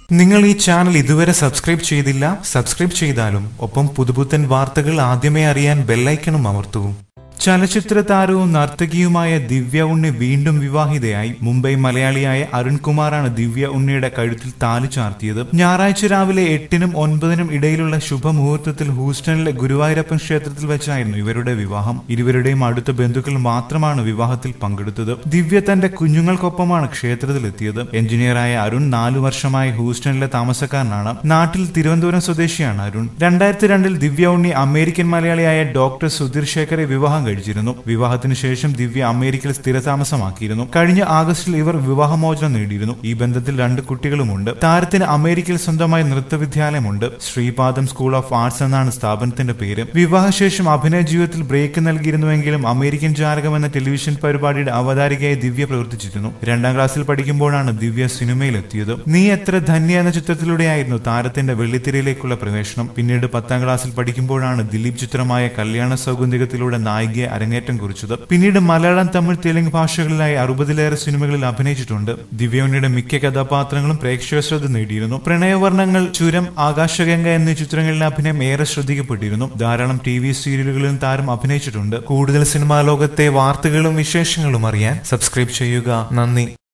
നിങ്ങൾ ഈ ചാനൽ ഇതുവരെ സബ്സ്ക്രൈബ് ചെയ്തില്ല സബ്സ്ക്രൈബ് ചെയ്താലും ഒപ്പം പുതുപുത്തൻ വാർത്തകൾ ആദ്യമേ അറിയാൻ ബെല്ലൈക്കണും അമർത്തൂ ചലച്ചിത്ര താരവും നർത്തകിയുമായ ദിവ്യ ഉണ്ണി വീണ്ടും വിവാഹിതയായി മുംബൈ മലയാളിയായ അരുൺകുമാറാണ് ദിവ്യ ഉണ്ണിയുടെ കഴുത്തിൽ താലി ചാർത്തിയത് ഞായറാഴ്ച രാവിലെ എട്ടിനും ഒൻപതിനും ഇടയിലുള്ള ശുഭമുഹൂർത്തത്തിൽ ഹൂസ്റ്റണിലെ ഗുരുവായൂരപ്പൻ ക്ഷേത്രത്തിൽ വെച്ചായിരുന്നു ഇവരുടെ വിവാഹം ഇരുവരുടെയും അടുത്ത ബന്ധുക്കൾ മാത്രമാണ് വിവാഹത്തിൽ പങ്കെടുത്തത് ദിവ്യ തന്റെ കുഞ്ഞുങ്ങൾക്കൊപ്പമാണ് ക്ഷേത്രത്തിലെത്തിയത് എഞ്ചിനീയറായ അരുൺ നാലു വർഷമായി ഹൂസ്റ്റണിലെ താമസക്കാരനാണ് നാട്ടിൽ തിരുവനന്തപുരം സ്വദേശിയാണ് അരുൺ രണ്ടായിരത്തി രണ്ടിൽ ദിവ്യ ഉണ്ണി അമേരിക്കൻ മലയാളിയായ ഡോക്ടർ സുധീർ ശേഖറെ വിവാഹം കഴിച്ചിരുന്നു വിവാഹത്തിന് ശേഷം ദിവ്യ അമേരിക്കയിൽ സ്ഥിരതാമസമാക്കിയിരുന്നു കഴിഞ്ഞ ആഗസ്റ്റിൽ ഇവർ വിവാഹമോചനം നേടിയിരുന്നു ഈ ബന്ധത്തിൽ രണ്ട് കുട്ടികളുമുണ്ട് താരത്തിന് അമേരിക്കയിൽ സ്വന്തമായി നൃത്തവിദ്യാലയമുണ്ട് ശ്രീപാദം സ്കൂൾ ഓഫ് ആർട്സ് എന്നാണ് സ്ഥാപനത്തിന്റെ പേര് വിവാഹശേഷം അഭിനയ ജീവിതത്തിൽ ബ്രേക്ക് നൽകിയിരുന്നുവെങ്കിലും അമേരിക്കൻ ജാലകം എന്ന ടെലിവിഷൻ പരിപാടിയുടെ അവതാരികയായി ദിവ്യ പ്രവർത്തിച്ചിരുന്നു രണ്ടാം ക്ലാസ്സിൽ പഠിക്കുമ്പോഴാണ് ദിവ്യ സിനിമയിലെത്തിയത് നീ എത്ര ധന്യ എന്ന ചിത്രത്തിലൂടെയായിരുന്നു താരത്തിന്റെ വെള്ളിത്തിരയിലേക്കുള്ള പ്രവേശനം പിന്നീട് പത്താം ക്ലാസ്സിൽ പഠിക്കുമ്പോഴാണ് ദിലീപ് ചിത്രമായ കല്യാണ സൗഗന്ധികത്തിലൂടെ നായികയെ അരങ്ങേറ്റം കുറിച്ചത് പിന്നീട് മലയാളം തമിഴ് തെലുങ്ക് ഭാഷകളിലായി അറുപതിലേറെ സിനിമകളിൽ അഭിനയിച്ചിട്ടുണ്ട് ദിവ്യയുടെ മിക്ക കഥാപാത്രങ്ങളും പ്രേക്ഷക ശ്രദ്ധ നേടിയിരുന്നു പ്രണയവർണ്ണങ്ങൾ ചുരം ആകാശഗംഗ എന്നീ ചിത്രങ്ങളിലെ അഭിനയം ഏറെ ശ്രദ്ധിക്കപ്പെട്ടിരുന്നു ധാരാളം ടി വി സീരിയലുകളിലും താരം അഭിനയിച്ചിട്ടുണ്ട് കൂടുതൽ സിനിമാ ലോകത്തെ വാർത്തകളും വിശേഷങ്ങളും അറിയാൻ സബ്സ്ക്രൈബ് ചെയ്യുക നന്ദി